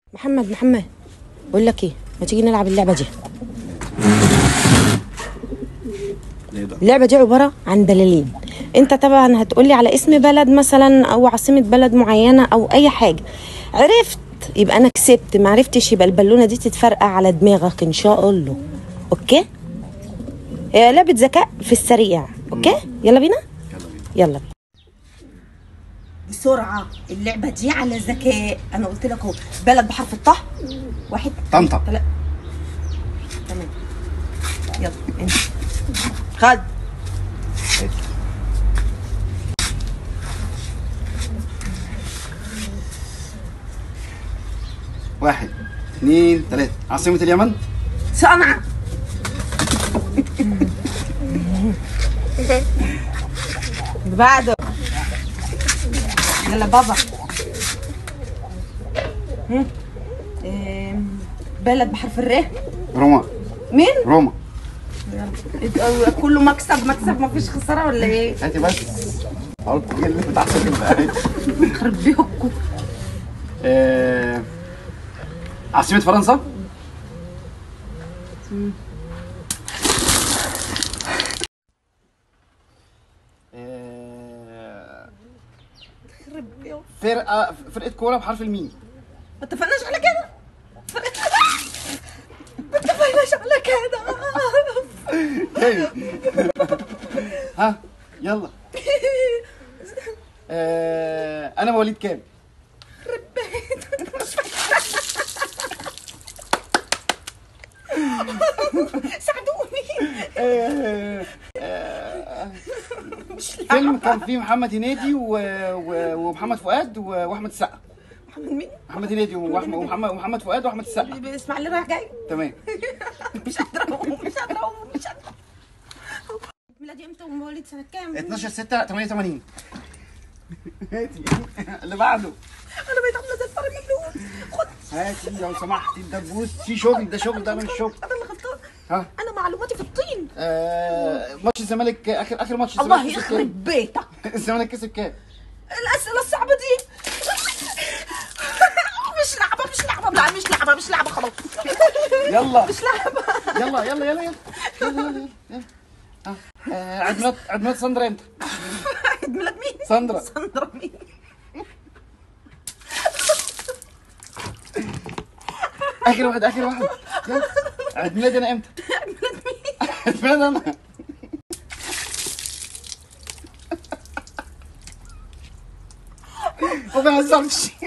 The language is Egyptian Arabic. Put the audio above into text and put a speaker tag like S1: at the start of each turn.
S1: محمد محمد بقول لك ايه ما تيجي نلعب اللعبه دي
S2: ايه ده؟
S1: اللعبه دي عباره عن دلالين انت طبعا هتقولي على اسم بلد مثلا او عاصمه بلد معينه او اي حاجه عرفت يبقى انا كسبت ما عرفتش يبقى البالونه دي تتفرقع على دماغك ان شاء الله اوكي هي لعبه ذكاء في السريع اوكي يلا بينا
S2: يلا بينا
S1: يلا بينا بسرعة اللعبة دي على ذكاء أنا قلت لك أهو بلد بحرف الطه واحد
S2: طنطا.
S1: ثلاثة تمام يلا انت خد
S2: واحد اثنين ثلاثة عاصمة اليمن
S1: صنعاء اللي بعده يلا بابا هم. إم، بلد بحرف الر
S2: روما
S1: مين؟
S2: روما
S1: يلا. كله مكسب مكسب مفيش خسارة ولا ايه؟
S2: هاتي بس قلت ايه اللي بتحصل بقى
S1: يخرب بيكم
S2: آه، عاصمة فرنسا آه،
S1: يخرب بيكم
S2: فرقة فرقة كورة بحرف الميم
S1: ما اتفقناش على كده ما اتفقناش على كده
S2: طيب. ها يلا آه، انا مواليد كام؟
S1: ساعدوني
S2: آه، آه، فيلم كان فيه محمد هنيدي و... و... ومحمد فؤاد و... واحمد السقا
S1: محمد مين؟
S2: محمد هنيدي وأحمد... ومحمد ومحمد فؤاد واحمد السقا
S1: اسماعيلي رايح جاي
S2: تمام
S1: مش قادرة أقوم مش قادرة أقوم مش قادرة ميلادي امتى ومواليد سنة كام؟
S2: 12 6 88 هاتي اللي بعده
S1: أنا بقيت عاملة زي الفار المجنون خد
S2: هاتي لو سمحتي الدبوس في شغل ده شغل ده مش شغل
S1: أنا اللي غلطان
S2: ها
S1: أنا معلوماتي في الطين
S2: آه... ماتش الزمالك اخر اخر ماتش
S1: الله
S2: الزمالك كسب كام؟
S1: يخرب بيتك
S2: الزمالك كسب كام؟
S1: الأسئلة الصعبة دي مش لعبة مش لعبة لا مش لعبة مش لعبة خلاص
S2: يلا
S1: مش لعبة
S2: يلا يلا يلا يلا يلا يلا يلا ها آه، عيد ميلاد عيد ميلاد ساندرا امتى؟
S1: عيد ميلاد مين؟
S2: ساندرا
S1: ساندرا مين؟
S2: اخر واحد اخر واحد يلا. عيد ميلادي انا امتى؟
S1: عيد ميلاد مين؟
S2: عيد ميلاد انا ما بهزرش